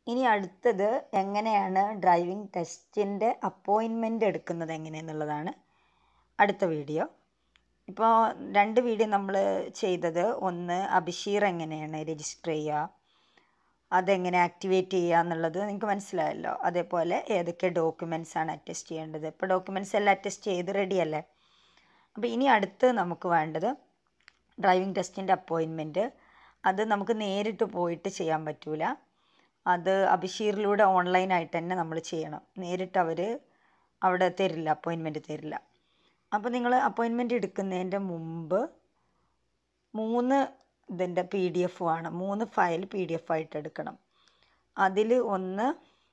ഇനി അടുത്തത് എങ്ങനെയാണ് ഡ്രൈവിംഗ് ടെസ്റ്റിൻ്റെ അപ്പോയിൻമെൻ്റ് എടുക്കുന്നത് എങ്ങനെയെന്നുള്ളതാണ് അടുത്ത വീഡിയോ ഇപ്പോൾ രണ്ട് വീഡിയോ നമ്മൾ ചെയ്തത് ഒന്ന് അഭിഷീർ എങ്ങനെയാണ് രജിസ്റ്റർ ചെയ്യുക അതെങ്ങനെ ആക്ടിവേറ്റ് ചെയ്യുക എന്നുള്ളത് നിങ്ങൾക്ക് മനസ്സിലായല്ലോ അതേപോലെ ഏതൊക്കെ ഡോക്യുമെൻറ്റ്സ് ആണ് അറ്റസ്റ്റ് ചെയ്യേണ്ടത് ഇപ്പോൾ ഡോക്യുമെൻറ്റ്സ് എല്ലാം അറ്റസ്റ്റ് ചെയ്ത് റെഡിയല്ലേ അപ്പോൾ ഇനി അടുത്ത് നമുക്ക് വേണ്ടത് ഡ്രൈവിംഗ് ടെസ്റ്റിൻ്റെ അപ്പോയിൻമെൻറ്റ് അത് നമുക്ക് നേരിട്ട് പോയിട്ട് ചെയ്യാൻ പറ്റൂല അത് അഭിഷീറിലൂടെ ഓൺലൈനായിട്ട് തന്നെ നമ്മൾ ചെയ്യണം നേരിട്ട് അവർ അവിടെ തരില്ല അപ്പോയിൻമെൻറ്റ് തരില്ല അപ്പോൾ നിങ്ങൾ അപ്പോയിൻമെൻറ്റ് എടുക്കുന്നതിൻ്റെ മുമ്പ് മൂന്ന് ഇതിൻ്റെ പി ഡി എഫ് വേണം മൂന്ന് ഫയൽ പി ഡി എഫ് ആയിട്ട് എടുക്കണം അതിൽ ഒന്ന്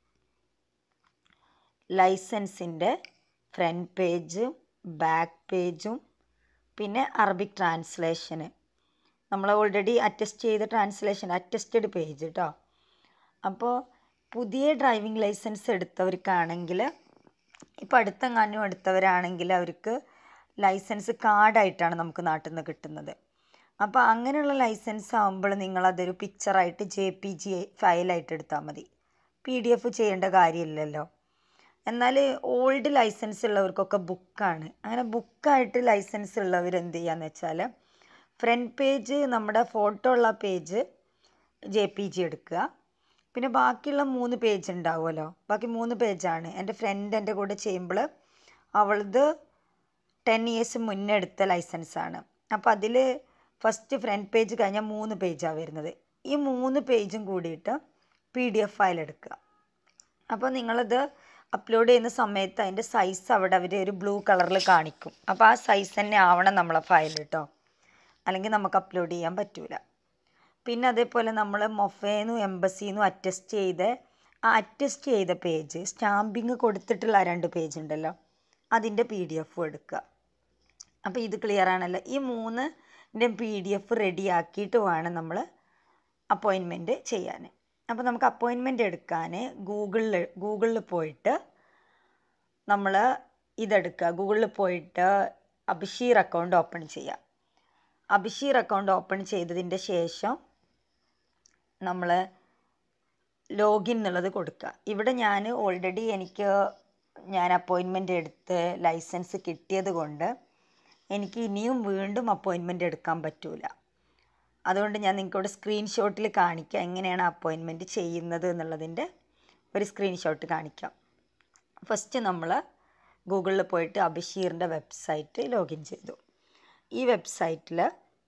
ലൈസൻസിൻ്റെ ഫ്രണ്ട് പേജും ബാക്ക് പേജും പിന്നെ അറബിക് ട്രാൻസ്ലേഷന് നമ്മൾ ഓൾറെഡി അറ്റസ്റ്റ് ചെയ്ത ട്രാൻസ്ലേഷൻ അറ്റസ്റ്റഡ് പേജ് കേട്ടോ അപ്പോൾ പുതിയ ഡ്രൈവിംഗ് ലൈസൻസ് എടുത്തവർക്കാണെങ്കിൽ ഇപ്പോൾ അടുത്തെങ്ങാനും എടുത്തവരാണെങ്കിൽ അവർക്ക് ലൈസൻസ് കാർഡായിട്ടാണ് നമുക്ക് നാട്ടിൽ നിന്ന് കിട്ടുന്നത് അപ്പോൾ അങ്ങനെയുള്ള ലൈസൻസ് ആകുമ്പോൾ നിങ്ങളതൊരു പിക്ചറായിട്ട് ജെ പി ജി ഫയലായിട്ട് എടുത്താൽ മതി പി ഡി എഫ് ചെയ്യേണ്ട കാര്യമില്ലല്ലോ എന്നാൽ ഓൾഡ് ലൈസൻസ് ഉള്ളവർക്കൊക്കെ ബുക്കാണ് അങ്ങനെ ബുക്കായിട്ട് ലൈസൻസ് ഉള്ളവർ എന്ത് ചെയ്യാന്ന് വെച്ചാൽ ഫ്രണ്ട് പേജ് നമ്മുടെ ഫോട്ടോ ഉള്ള പേജ് ജെ പി ജി എടുക്കുക പിന്നെ ബാക്കിയുള്ള മൂന്ന് പേജ് ഉണ്ടാവുമല്ലോ ബാക്കി മൂന്ന് പേജാണ് എൻ്റെ ഫ്രണ്ട് എൻ്റെ കൂടെ ചെയ്യുമ്പോൾ അവളത് ടെൻ ഇയേഴ്സ് മുന്നേ എടുത്ത ലൈസൻസാണ് അപ്പോൾ അതിൽ ഫസ്റ്റ് ഫ്രണ്ട് പേജ് കഴിഞ്ഞാൽ മൂന്ന് പേജാണ് വരുന്നത് ഈ മൂന്ന് പേജും കൂടിയിട്ട് പി ഡി എഫ് ഫയൽ എടുക്കുക അപ്പോൾ നിങ്ങളത് അപ്ലോഡ് ചെയ്യുന്ന സമയത്ത് അതിൻ്റെ സൈസ് അവിടെ അവർ ഒരു ബ്ലൂ കളറിൽ കാണിക്കും അപ്പോൾ ആ സൈസ് തന്നെ ആവണം നമ്മളെ ഫയൽ കേട്ടോ അല്ലെങ്കിൽ നമുക്ക് അപ്ലോഡ് ചെയ്യാൻ പറ്റൂല പിന്നെ അതേപോലെ നമ്മൾ മൊഫേന്നും എംബസിന്നും അറ്റസ്റ്റ് ചെയ്ത് ആ അറ്റസ്റ്റ് ചെയ്ത പേജ് സ്റ്റാമ്പിങ് കൊടുത്തിട്ടുള്ള രണ്ട് പേജ് ഉണ്ടല്ലോ അതിൻ്റെ പി ഡി എഫും എടുക്കുക അപ്പോൾ ഇത് ക്ലിയർ ആണല്ലോ ഈ മൂന്നിൻ്റെ പി ഡി എഫ് റെഡി ആക്കിയിട്ട് വേണം നമ്മൾ അപ്പോയിൻമെൻറ്റ് ചെയ്യാൻ അപ്പോൾ നമുക്ക് അപ്പോയിൻമെൻറ്റ് എടുക്കാൻ ഗൂഗിളിൽ ഗൂഗിളിൽ പോയിട്ട് നമ്മൾ ഇതെടുക്കുക ഗൂഗിളിൽ പോയിട്ട് അഭിഷീർ അക്കൗണ്ട് ഓപ്പൺ ചെയ്യുക അഭിഷീർ അക്കൗണ്ട് ഓപ്പൺ ചെയ്തതിൻ്റെ ശേഷം നമ്മൾ ലോഗിൻ എന്നുള്ളത് കൊടുക്കുക ഇവിടെ ഞാൻ ഓൾറെഡി എനിക്ക് ഞാൻ അപ്പോയിൻമെൻ്റ് എടുത്ത് ലൈസൻസ് കിട്ടിയത് കൊണ്ട് എനിക്ക് ഇനിയും വീണ്ടും അപ്പോയിൻമെൻ്റ് എടുക്കാൻ പറ്റൂല അതുകൊണ്ട് ഞാൻ നിങ്ങൾക്കിവിടെ സ്ക്രീൻഷോട്ടിൽ കാണിക്കാം എങ്ങനെയാണ് അപ്പോയിൻമെൻറ്റ് ചെയ്യുന്നത് എന്നുള്ളതിൻ്റെ ഒരു സ്ക്രീൻഷോട്ട് കാണിക്കാം ഫസ്റ്റ് നമ്മൾ ഗൂഗിളിൽ പോയിട്ട് അഭിഷീറിൻ്റെ വെബ്സൈറ്റ് ലോഗിൻ ചെയ്തു ഈ വെബ്സൈറ്റിൽ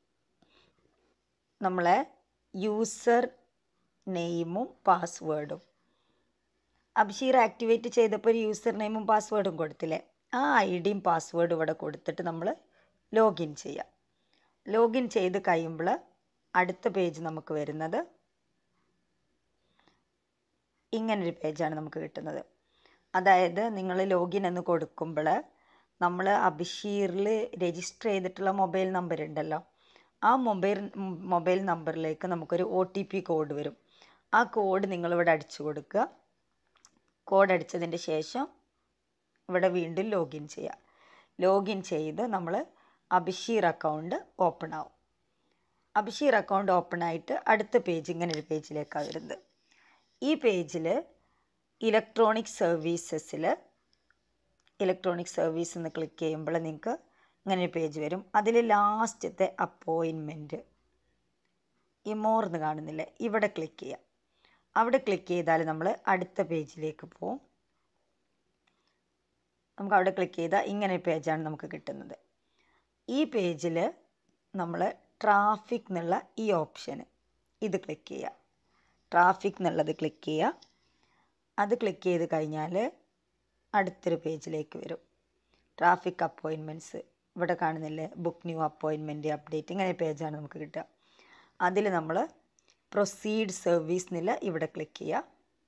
നമ്മളെ യൂസർ നെയിമും പാസ്വേഡും അഭിഷീർ ആക്ടിവേറ്റ് ചെയ്തപ്പോൾ ഒരു യൂസർ നെയിമും പാസ്വേഡും കൊടുത്തില്ലേ ആ ഐ ഡിയും പാസ്വേഡും ഇവിടെ കൊടുത്തിട്ട് നമ്മൾ ലോഗിൻ ചെയ്യാം ലോഗിൻ ചെയ്ത് കഴിയുമ്പോൾ അടുത്ത പേജ് നമുക്ക് വരുന്നത് ഇങ്ങനൊരു പേജാണ് നമുക്ക് കിട്ടുന്നത് അതായത് നിങ്ങൾ ലോഗിൻ എന്ന് കൊടുക്കുമ്പോൾ നമ്മൾ അഭിഷീറിൽ രജിസ്റ്റർ ചെയ്തിട്ടുള്ള മൊബൈൽ നമ്പർ ഉണ്ടല്ലോ ആ മൊബൈൽ മൊബൈൽ നമ്പറിലേക്ക് നമുക്കൊരു ഒ ടി പി കോഡ് വരും ആ കോഡ് നിങ്ങളിവിടെ അടിച്ചു കൊടുക്കുക കോഡ് അടിച്ചതിൻ്റെ ശേഷം ഇവിടെ വീണ്ടും ലോഗിൻ ചെയ്യുക ലോഗിൻ ചെയ്ത് നമ്മൾ അഭിഷീർ അക്കൗണ്ട് ഓപ്പൺ ആവും അഭിഷീർ അക്കൗണ്ട് ഓപ്പൺ ആയിട്ട് അടുത്ത പേജ് ഇങ്ങനെ ഒരു പേജിലേക്കാണ് വരുന്നത് ഈ പേജിൽ ഇലക്ട്രോണിക് സർവീസസിൽ ഇലക്ട്രോണിക് സർവീസ് എന്ന് ക്ലിക്ക് ചെയ്യുമ്പോൾ നിങ്ങൾക്ക് ഇങ്ങനെ ഒരു പേജ് വരും അതിൽ ലാസ്റ്റത്തെ അപ്പോയിൻമെൻറ്റ് ഇമോർ എന്ന് കാണുന്നില്ലേ ഇവിടെ ക്ലിക്ക് ചെയ്യാം അവിടെ ക്ലിക്ക് ചെയ്താൽ നമ്മൾ അടുത്ത പേജിലേക്ക് പോവും നമുക്ക് അവിടെ ക്ലിക്ക് ചെയ്താൽ ഇങ്ങനെ ഒരു പേജാണ് നമുക്ക് കിട്ടുന്നത് ഈ പേജിൽ നമ്മൾ ട്രാഫിക് എന്നുള്ള ഈ ഓപ്ഷന് ഇത് ക്ലിക്ക് ചെയ്യുക ട്രാഫിക് എന്നുള്ളത് ക്ലിക്ക് ചെയ്യുക അത് ക്ലിക്ക് ചെയ്ത് കഴിഞ്ഞാൽ അടുത്തൊരു പേജിലേക്ക് വരും ട്രാഫിക് അപ്പോയിൻമെൻറ്റ്സ് ഇവിടെ കാണുന്നില്ലേ ബുക്ക് ന്യൂ അപ്പോയിൻമെൻറ്റ് അപ്ഡേറ്റ് ഇങ്ങനെ പേജാണ് നമുക്ക് കിട്ടുക അതിൽ നമ്മൾ പ്രൊസീഡ് സർവീസ് എന്നുള്ള ഇവിടെ ക്ലിക്ക് ചെയ്യുക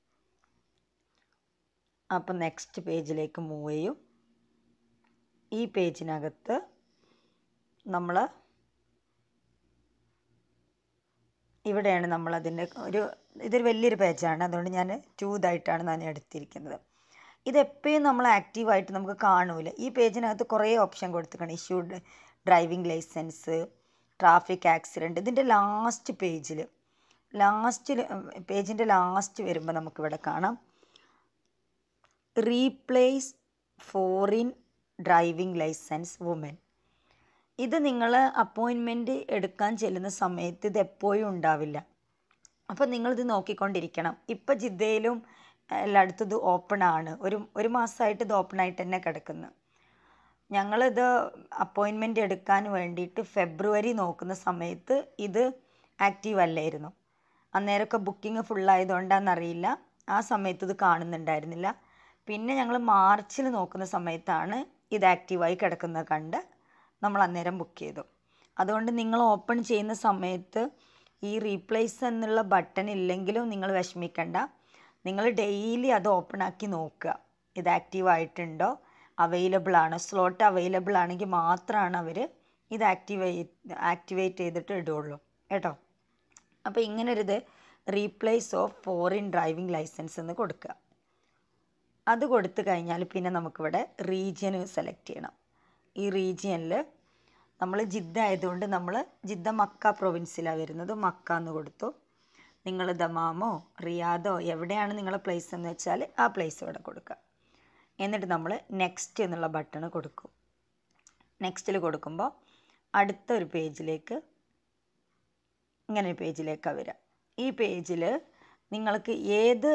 അപ്പം നെക്സ്റ്റ് പേജിലേക്ക് മൂവ് ചെയ്യും ഈ പേജിനകത്ത് നമ്മൾ ഇവിടെയാണ് നമ്മളതിൻ്റെ ഒരു ഇതൊരു വലിയൊരു പേജാണ് അതുകൊണ്ട് ഞാൻ ടൂ ഇതായിട്ടാണ് ഞാൻ എടുത്തിരിക്കുന്നത് ഇതെപ്പോഴും നമ്മൾ ആക്റ്റീവായിട്ട് നമുക്ക് കാണൂല ഈ പേജിനകത്ത് കുറേ ഓപ്ഷൻ കൊടുത്തിട്ടുണ്ട് issued driving license traffic accident ഇതിൻ്റെ ലാസ്റ്റ് പേജിൽ ലാസ്റ്റിൽ പേജിൻ്റെ ലാസ്റ്റ് വരുമ്പോൾ നമുക്കിവിടെ കാണാം റീപ്ലേസ് ഫോറിൻ ഡ്രൈവിംഗ് ലൈസൻസ് വുമൻ ഇത് നിങ്ങൾ അപ്പോയിൻമെൻറ്റ് എടുക്കാൻ ചെല്ലുന്ന സമയത്ത് ഇത് എപ്പോഴും ഉണ്ടാവില്ല അപ്പോൾ നിങ്ങളിത് നോക്കിക്കൊണ്ടിരിക്കണം ഇപ്പം ജിദ്ദയിലും എല്ലായിടത്തും ഇത് ഓപ്പൺ ആണ് ഒരു ഒരു മാസമായിട്ട് ഇത് ഓപ്പൺ ആയിട്ട് തന്നെ കിടക്കുന്നു ഞങ്ങളിത് അപ്പോയിൻമെൻ്റ് എടുക്കാൻ വേണ്ടിയിട്ട് ഫെബ്രുവരി നോക്കുന്ന സമയത്ത് ഇത് ആക്റ്റീവ് അല്ലായിരുന്നു അന്നേരമൊക്കെ ബുക്കിംഗ് ഫുള്ളായതുകൊണ്ടാണെന്നറിയില്ല ആ സമയത്ത് ഇത് കാണുന്നുണ്ടായിരുന്നില്ല പിന്നെ ഞങ്ങൾ മാർച്ചിൽ നോക്കുന്ന സമയത്താണ് ഇത് ആക്റ്റീവായി കിടക്കുന്നത് കണ്ട് നമ്മൾ അന്നേരം ബുക്ക് ചെയ്തു അതുകൊണ്ട് നിങ്ങൾ ഓപ്പൺ ചെയ്യുന്ന സമയത്ത് ഈ റീപ്ലേസ് എന്നുള്ള ബട്ടൺ ഇല്ലെങ്കിലും നിങ്ങൾ വിഷമിക്കണ്ട നിങ്ങൾ ഡെയിലി അത് ഓപ്പൺ ആക്കി നോക്കുക ഇത് ആക്റ്റീവ് ആയിട്ടുണ്ടോ അവൈലബിൾ ആണോ സ്ലോട്ട് അവൈലബിൾ ആണെങ്കിൽ മാത്രമാണ് അവർ ഇത് ആക്റ്റീവ് ആക്ടിവേറ്റ് ചെയ്തിട്ട് ഇടുള്ളൂ കേട്ടോ അപ്പോൾ ഇങ്ങനൊരിത് replace of foreign driving license എന്ന് കൊടുക്കുക അത് കൊടുത്തു കഴിഞ്ഞാൽ പിന്നെ നമുക്കിവിടെ റീജിയന് സെലക്ട് ചെയ്യണം ഈ റീജിയനിൽ നമ്മൾ ജിദ്ദ ആയതുകൊണ്ട് നമ്മൾ ജിദ്ദ മക്ക പ്രൊവിൻസിലാണ് വരുന്നത് മക്ക എന്ന് കൊടുത്തു നിങ്ങൾ ദമാമോ റിയാദോ എവിടെയാണ് നിങ്ങളെ പ്ലേസ് എന്ന് വെച്ചാൽ ആ പ്ലേസ് ഇവിടെ കൊടുക്കുക എന്നിട്ട് നമ്മൾ നെക്സ്റ്റ് എന്നുള്ള ബട്ടൺ കൊടുക്കും നെക്സ്റ്റിൽ കൊടുക്കുമ്പോൾ അടുത്ത ഒരു പേജിലേക്ക് ഇങ്ങനെ ഒരു പേജിലേക്കാണ് വരിക ഈ പേജിൽ നിങ്ങൾക്ക് ഏത്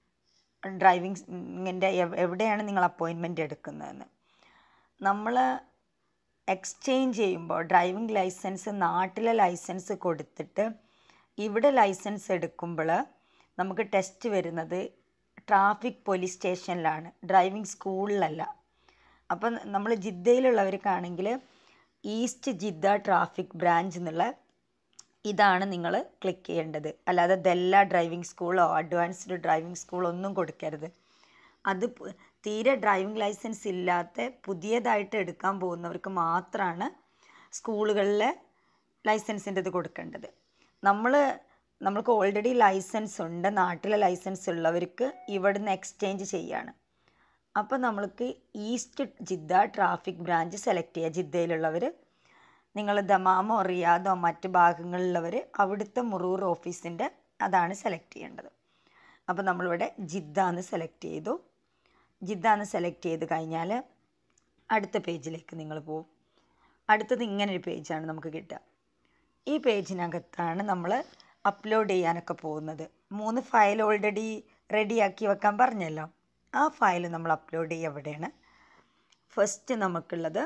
ഡ്രൈവിംഗിൻ്റെ എവിടെയാണ് നിങ്ങൾ അപ്പോയിൻമെൻ്റ് എടുക്കുന്നതെന്ന് നമ്മൾ എക്സ്ചേഞ്ച് ചെയ്യുമ്പോൾ ഡ്രൈവിംഗ് ലൈസൻസ് നാട്ടിലെ ലൈസൻസ് കൊടുത്തിട്ട് ഇവിടെ ലൈസൻസ് എടുക്കുമ്പോൾ നമുക്ക് ടെസ്റ്റ് വരുന്നത് ട്രാഫിക് പോലീസ് സ്റ്റേഷനിലാണ് ഡ്രൈവിംഗ് സ്കൂളിലല്ല അപ്പം നമ്മൾ ജിദ്ദയിലുള്ളവർക്കാണെങ്കിൽ ഈസ്റ്റ് ജിദ്ദ ട്രാഫിക് ബ്രാഞ്ച് എന്നുള്ള ഇതാണ് നിങ്ങൾ ക്ലിക്ക് ചെയ്യേണ്ടത് അല്ലാതെ ദല്ല ഡ്രൈവിംഗ് സ്കൂളോ അഡ്വാൻസ്ഡ് ഡ്രൈവിംഗ് സ്കൂളോ ഒന്നും കൊടുക്കരുത് അത് പ്- തീരെ ഡ്രൈവിംഗ് ലൈസൻസ് ഇല്ലാത്ത പുതിയതായിട്ട് എടുക്കാൻ പോകുന്നവർക്ക് മാത്രമാണ് സ്കൂളുകളിലെ ലൈസൻസിൻ്റെ ഇത് കൊടുക്കേണ്ടത് നമ്മൾ നമ്മൾക്ക് ഓൾറെഡി ലൈസൻസ് ഉണ്ട് നാട്ടിലെ ലൈസൻസ് ഉള്ളവർക്ക് ഇവിടുന്ന് എക്സ്ചേഞ്ച് ചെയ്യാണ് അപ്പോൾ നമ്മൾക്ക് east Jeddah traffic branch select ചെയ്യുക ജിദ്ദയിലുള്ളവർ നിങ്ങൾ ദമാമോ റിയാദോ മറ്റ് ഭാഗങ്ങളിലുള്ളവർ അവിടുത്തെ മുറൂർ ഓഫീസിൻ്റെ അതാണ് സെലക്ട് ചെയ്യേണ്ടത് അപ്പോൾ നമ്മളിവിടെ ജിദ്ദ എന്ന് സെലക്ട് ചെയ്തു ജിദ്ദ എന്ന് സെലക്ട് ചെയ്ത് കഴിഞ്ഞാൽ അടുത്ത പേജിലേക്ക് നിങ്ങൾ പോകും അടുത്തത് ഇങ്ങനൊരു പേജാണ് നമുക്ക് കിട്ടുക ഈ പേജിനകത്താണ് നമ്മൾ അപ്ലോഡ് ചെയ്യാനൊക്കെ പോകുന്നത് മൂന്ന് ഫയൽ ഓൾറെഡി റെഡിയാക്കി വെക്കാൻ പറഞ്ഞല്ലോ ആ ഫയൽ നമ്മൾ അപ്ലോഡ് ചെയ്യുക എവിടെയാണ് ഫസ്റ്റ് നമുക്കുള്ളത്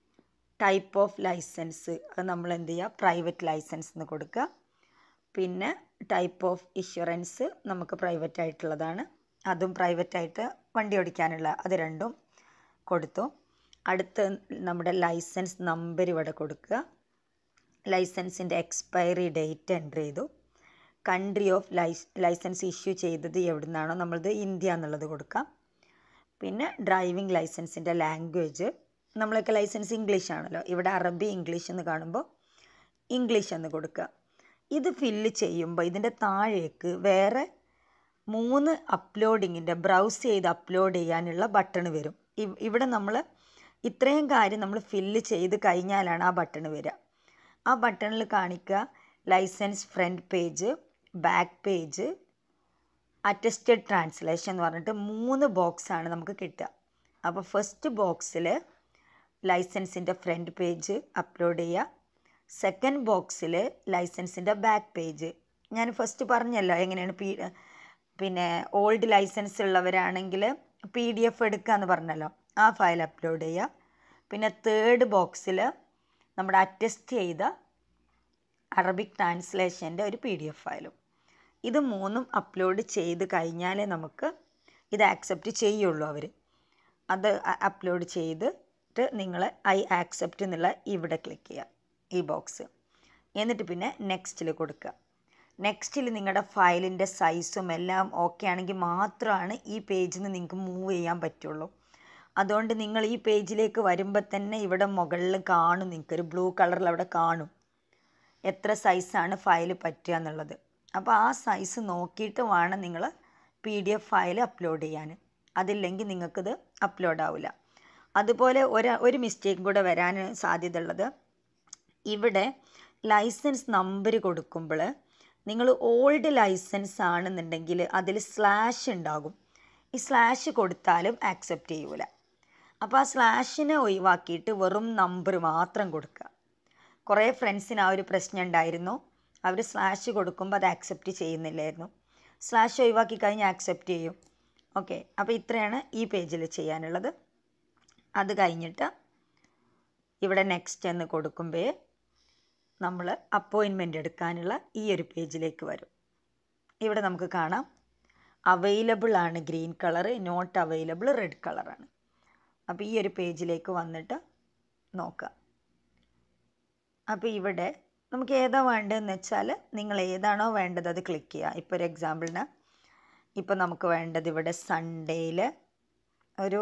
ടൈപ്പ് ഓഫ് ലൈസൻസ് അത് നമ്മൾ എന്ത് ചെയ്യുക പ്രൈവറ്റ് ലൈസൻസ് എന്ന് കൊടുക്കുക പിന്നെ ടൈപ്പ് ഓഫ് ഇൻഷുറൻസ് നമുക്ക് പ്രൈവറ്റ് ആയിട്ടുള്ളതാണ് അതും പ്രൈവറ്റ് ആയിട്ട് വണ്ടി ഓടിക്കാനുള്ള അത് രണ്ടും കൊടുത്തു അടുത്ത് നമ്മുടെ ലൈസൻസ് നമ്പർ ഇവിടെ കൊടുക്കുക ലൈസൻസിൻ്റെ എക്സ്പയറി ഡേറ്റ് എൻ്റർ ചെയ്തു കൺട്രി ഓഫ് ലൈസ് ലൈസൻസ് ഇഷ്യൂ ചെയ്തത് എവിടെ നിന്നാണോ നമ്മളത് ഇന്ത്യ എന്നുള്ളത് കൊടുക്കാം പിന്നെ ഡ്രൈവിംഗ് ലൈസൻസിൻ്റെ ലാംഗ്വേജ് നമ്മളൊക്കെ ലൈസൻസ് ഇംഗ്ലീഷ് ആണല്ലോ ഇവിടെ അറബി ഇംഗ്ലീഷ് എന്ന് കാണുമ്പോൾ ഇംഗ്ലീഷ് എന്ന് കൊടുക്കുക ഇത് ഫില്ല് ചെയ്യുമ്പോൾ ഇതിൻ്റെ താഴേക്ക് വേറെ മൂന്ന് അപ്ലോഡിങ്ങിൻ്റെ ബ്രൗസ് ചെയ്ത് അപ്ലോഡ് ചെയ്യാനുള്ള ബട്ടൺ വരും ഇവ്- ഇവിടെ നമ്മൾ ഇത്രയും കാര്യം നമ്മൾ ഫില്ല് ചെയ്ത് കഴിഞ്ഞാലാണ് ആ ബട്ടൺ വരിക ആ ബട്ടണിൽ കാണിക്കുക license front page back page attested translation എന്ന് പറഞ്ഞിട്ട് മൂന്ന് ബോക്സാണ് നമുക്ക് കിട്ടുക അപ്പോൾ ഫസ്റ്റ് ബോക്സിൽ ലൈസൻസിൻ്റെ ഫ്രണ്ട് പേജ് അപ്ലോഡ് ചെയ്യുക സെക്കൻഡ് ബോക്സിൽ ലൈസൻസിൻ്റെ ബാക്ക് പേജ് ഞാൻ ഫസ്റ്റ് പറഞ്ഞല്ലോ എങ്ങനെയാണ് പി പിന്നെ ഓൾഡ് ലൈസൻസ് ഉള്ളവരാണെങ്കിൽ പി ഡി എഫ് എടുക്കുക എന്ന് പറഞ്ഞല്ലോ ആ ഫയൽ അപ്ലോഡ് ചെയ്യുക പിന്നെ തേർഡ് ബോക്സിൽ നമ്മുടെ അറ്റസ്റ്റ് ചെയ്ത അറബിക് ട്രാൻസ്ലേഷൻ്റെ ഒരു പി ഡി എഫ് ഫയലും ഇത് മൂന്നും അപ്ലോഡ് ചെയ്ത് കഴിഞ്ഞാലേ നമുക്ക് ഇത് ആക്സെപ്റ്റ് ചെയ്യുള്ളൂ അവർ അത് അപ്ലോഡ് ചെയ്തിട്ട് നിങ്ങൾ ഐ ആക്സെപ്റ്റ് എന്നുള്ള ഇവിടെ ക്ലിക്ക് ചെയ്യുക ഈ ബോക്സ് എന്നിട്ട് പിന്നെ നെക്സ്റ്റിൽ കൊടുക്കുക നെക്സ്റ്റിൽ നിങ്ങളുടെ ഫയലിൻ്റെ സൈസും എല്ലാം ഓക്കെ ആണെങ്കിൽ മാത്രമാണ് ഈ പേജിൽ നിന്ന് നിങ്ങൾക്ക് മൂവ് ചെയ്യാൻ പറ്റുള്ളൂ അതുകൊണ്ട് നിങ്ങൾ ഈ പേജിലേക്ക് വരുമ്പോൾ തന്നെ ഇവിടെ മുകളിൽ കാണും നിങ്ങൾക്കൊരു ബ്ലൂ കളറിൽ അവിടെ കാണും എത്ര സൈസാണ് ഫയൽ പറ്റുക എന്നുള്ളത് അപ്പോൾ ആ സൈസ് നോക്കിയിട്ട് വേണം നിങ്ങൾ P D F file upload ചെയ്യാൻ അതില്ലെങ്കിൽ നിങ്ങൾക്കിത് അപ്ലോഡ് ആവില്ല അതുപോലെ ഒരു ഒരു മിസ്റ്റേക്കും കൂടെ വരാൻ സാധ്യതയുള്ളത് ഇവിടെ ലൈസൻസ് നമ്പർ കൊടുക്കുമ്പോൾ നിങ്ങൾ ഓൾഡ് ലൈസൻസ് ആണെന്നുണ്ടെങ്കിൽ അതിൽ സ്ലാഷ് ഉണ്ടാകും ഈ സ്ലാഷ് കൊടുത്താലും ആക്സെപ്റ്റ് ചെയ്യൂല അപ്പോൾ ആ സ്ലാഷിനെ ഒഴിവാക്കിയിട്ട് വെറും നമ്പർ മാത്രം കൊടുക്കുക കുറേ ഫ്രണ്ട്സിന് ആ ഒരു പ്രശ്നം ഉണ്ടായിരുന്നു അവർ സ്ലാഷ് കൊടുക്കുമ്പോൾ അത് ആക്സെപ്റ്റ് ചെയ്യുന്നില്ലായിരുന്നു സ്ലാഷ് ഒഴിവാക്കി കഴിഞ്ഞാൽ ആക്സെപ്റ്റ് ചെയ്യും ഓക്കെ അപ്പോൾ ഇത്രയാണ് ഈ പേജിൽ ചെയ്യാനുള്ളത് അത് കഴിഞ്ഞിട്ട് ഇവിടെ നെക്സ്റ്റ് എന്ന് കൊടുക്കുമ്പോൾ നമ്മൾ അപ്പോയിൻമെൻ്റ് എടുക്കാനുള്ള ഈ ഒരു പേജിലേക്ക് വരും ഇവിടെ നമുക്ക് കാണാം അവൈലബിൾ ആണ് green colour not available red കളറാണ് അപ്പോൾ ഈ ഒരു പേജിലേക്ക് വന്നിട്ട് നോക്കുക അപ്പോൾ ഇവിടെ നമുക്ക് ഏതാ വേണ്ടതെന്ന് വെച്ചാൽ നിങ്ങൾ ഏതാണോ വേണ്ടത് അത് ക്ലിക്ക് ചെയ്യുക ഇപ്പോൾ ഒരു എക്സാമ്പിളിന് ഇപ്പോൾ നമുക്ക് വേണ്ടത് ഇവിടെ സൺഡേയിൽ ഒരു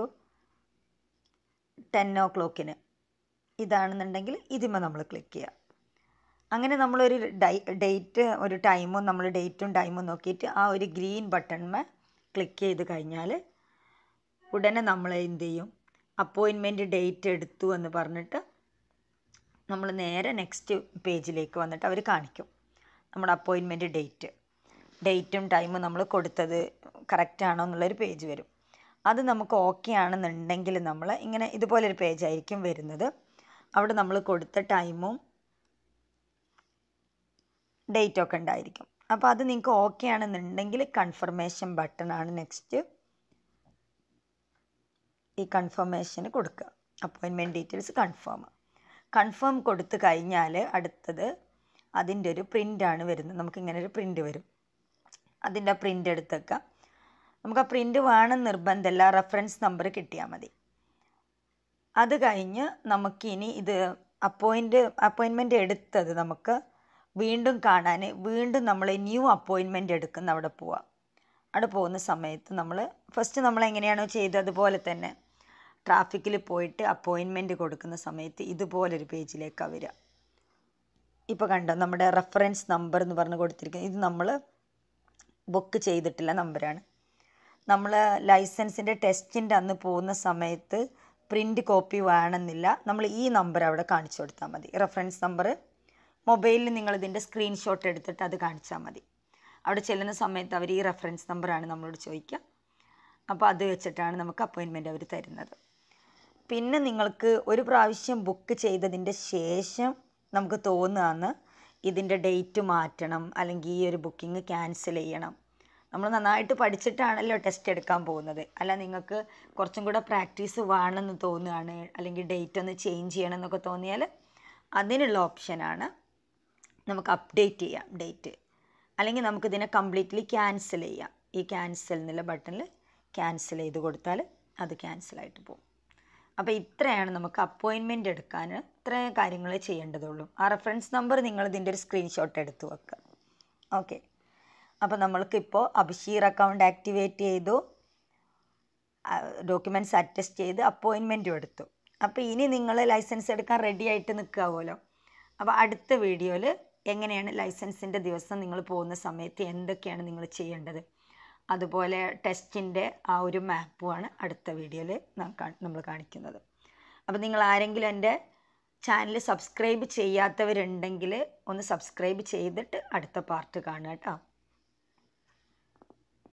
ടെൻ ഓ ക്ലോക്കിന് ഇതാണെന്നുണ്ടെങ്കിൽ ഇതിമ നമ്മൾ ക്ലിക്ക് ചെയ്യുക അങ്ങനെ നമ്മളൊരു ഡൈ ഡേറ്റ് ഒരു ടൈമും നമ്മൾ ഡേറ്റും ടൈമും നോക്കിയിട്ട് ആ ഒരു ഗ്രീൻ ബട്ടൺമേ ക്ലിക്ക് ചെയ്ത് കഴിഞ്ഞാൽ ഉടനെ നമ്മൾ എന്ത് ചെയ്യും അപ്പോയിൻമെൻറ്റ് ഡേറ്റ് എടുത്തു എന്ന് പറഞ്ഞിട്ട് നമ്മൾ നേരെ നെക്സ്റ്റ് പേജിലേക്ക് വന്നിട്ട് അവർ കാണിക്കും നമ്മുടെ അപ്പോയിൻമെൻറ്റ് ഡേറ്റ് ഡേറ്റും ടൈമും നമ്മൾ കൊടുത്തത് കറക്റ്റ് ആണോ എന്നുള്ളൊരു പേജ് വരും അത് നമുക്ക് ഓക്കെ ആണെന്നുണ്ടെങ്കിൽ നമ്മൾ ഇങ്ങനെ ഇതുപോലൊരു പേജായിരിക്കും വരുന്നത് അവിടെ നമ്മൾ കൊടുത്ത ടൈമും ഡേറ്റ് ഒക്കെ ഉണ്ടായിരിക്കും അപ്പോൾ അത് നിങ്ങൾക്ക് ഓക്കെ ആണെന്നുണ്ടെങ്കിൽ കൺഫർമേഷൻ ബട്ടൺ ആണ് നെക്സ്റ്റ് ഈ കൺഫർമേഷന് കൊടുക്കുക അപ്പോയിൻമെൻറ്റ് ഡീറ്റെയിൽസ് കൺഫേം കൺഫേം കൊടുത്തു കഴിഞ്ഞാൽ അടുത്തത് അതിൻ്റെ ഒരു പ്രിൻ്റാണ് വരുന്നത് നമുക്ക് ഇങ്ങനെ ഒരു പ്രിൻ്റ് വരും അതിൻ്റെ ആ പ്രിൻ്റ് എടുത്തേക്കാം നമുക്ക് ആ പ്രിൻ്റ് വേണം നിർബന്ധമല്ല റെഫറൻസ് നമ്പർ കിട്ടിയാൽ മതി അത് കഴിഞ്ഞ് നമുക്കിനി ഇത് അപ്പോയിൻ്റ് അപ്പോയിൻമെൻ്റ് എടുത്തത് നമുക്ക് വീണ്ടും കാണാൻ വീണ്ടും നമ്മൾ ന്യൂ അപ്പോയിൻമെൻ്റ് എടുക്കുന്ന അവിടെ പോവാം അവിടെ പോകുന്ന സമയത്ത് നമ്മൾ ഫസ്റ്റ് നമ്മൾ എങ്ങനെയാണോ ചെയ്തത് അതുപോലെ തന്നെ ട്രാഫിക്കിൽ പോയിട്ട് അപ്പോയിൻമെൻറ്റ് കൊടുക്കുന്ന സമയത്ത് ഇതുപോലൊരു പേജിലേക്കാണ് വരിക ഇപ്പോൾ കണ്ടോ നമ്മുടെ റെഫറൻസ് നമ്പർ എന്ന് പറഞ്ഞ് കൊടുത്തിരിക്കുന്നത് ഇത് നമ്മൾ ബുക്ക് ചെയ്തിട്ടുള്ള നമ്പറാണ് നമ്മൾ ലൈസൻസിൻ്റെ ടെസ്റ്റിൻ്റെ അന്ന് പോകുന്ന സമയത്ത് പ്രിൻ്റ് കോപ്പി വേണമെന്നില്ല നമ്മൾ ഈ നമ്പർ അവിടെ കാണിച്ചു കൊടുത്താൽ മതി റെഫറൻസ് നമ്പർ മൊബൈലിൽ നിങ്ങൾ ഇതിൻ്റെ സ്ക്രീൻഷോട്ട് എടുത്തിട്ട് അത് കാണിച്ചാൽ മതി അവിടെ ചെല്ലുന്ന സമയത്ത് അവർ ഈ റെഫറൻസ് നമ്പറാണ് നമ്മളോട് ചോദിക്കുക അപ്പോൾ അത് വെച്ചിട്ടാണ് നമുക്ക് അപ്പോയിൻമെൻറ്റ് അവർ തരുന്നത് പിന്നെ നിങ്ങൾക്ക് ഒരു പ്രാവശ്യം ബുക്ക് ചെയ്തതിൻ്റെ ശേഷം നമുക്ക് തോന്നുകയെന്ന് ഇതിൻ്റെ ഡേറ്റ് മാറ്റണം അല്ലെങ്കിൽ ഈ ഒരു ബുക്കിംഗ് ക്യാൻസൽ ചെയ്യണം നമ്മൾ നന്നായിട്ട് പഠിച്ചിട്ടാണല്ലോ ടെസ്റ്റ് എടുക്കാൻ പോകുന്നത് അല്ല നിങ്ങൾക്ക് കുറച്ചും കൂടെ പ്രാക്ടീസ് വേണമെന്ന് തോന്നുകയാണ് അല്ലെങ്കിൽ ഡേറ്റ് ഒന്ന് ചേഞ്ച് ചെയ്യണം എന്നൊക്കെ തോന്നിയാൽ അതിനുള്ള ഓപ്ഷനാണ് നമുക്ക് അപ്ഡേറ്റ് ചെയ്യാം ഡേറ്റ് അല്ലെങ്കിൽ നമുക്കിതിനെ കംപ്ലീറ്റ്ലി ക്യാൻസൽ ചെയ്യാം ഈ ക്യാൻസൽ എന്നുള്ള ബട്ടണിൽ ക്യാൻസൽ ചെയ്ത് കൊടുത്താൽ അത് ക്യാൻസലായിട്ട് പോകും അപ്പോൾ ഇത്രയാണ് നമുക്ക് അപ്പോയിൻമെൻ്റ് എടുക്കാൻ ഇത്രയും കാര്യങ്ങൾ ചെയ്യേണ്ടതുള്ളൂ ആ റെഫറൻസ് നമ്പർ നിങ്ങൾ ഇതിൻ്റെ ഒരു സ്ക്രീൻഷോട്ട് എടുത്ത് വെക്കുക ഓക്കെ അപ്പോൾ നമ്മൾക്കിപ്പോൾ അഭിഷീർ അക്കൗണ്ട് ആക്ടിവേറ്റ് ചെയ്തു ഡോക്യുമെൻറ്റ്സ് അറ്റസ്റ്റ് ചെയ്ത് അപ്പോയിൻമെൻറ്റും എടുത്തു അപ്പോൾ ഇനി നിങ്ങൾ ലൈസൻസ് എടുക്കാൻ റെഡി ആയിട്ട് നിൽക്കാവുമല്ലോ അപ്പോൾ അടുത്ത വീഡിയോയിൽ എങ്ങനെയാണ് ലൈസൻസിൻ്റെ ദിവസം നിങ്ങൾ പോകുന്ന സമയത്ത് എന്തൊക്കെയാണ് നിങ്ങൾ ചെയ്യേണ്ടത് അതുപോലെ ടെസ്റ്റിൻ്റെ ആ ഒരു മാപ്പുമാണ് അടുത്ത വീഡിയോയിൽ നമ്മൾ കാണിക്കുന്നത് അപ്പോൾ നിങ്ങൾ ആരെങ്കിലും എൻ്റെ ചാനൽ സബ്സ്ക്രൈബ് ചെയ്യാത്തവരുണ്ടെങ്കിൽ ഒന്ന് സബ്സ്ക്രൈബ് ചെയ്തിട്ട് അടുത്ത പാർട്ട് കാണുക കേട്ടോ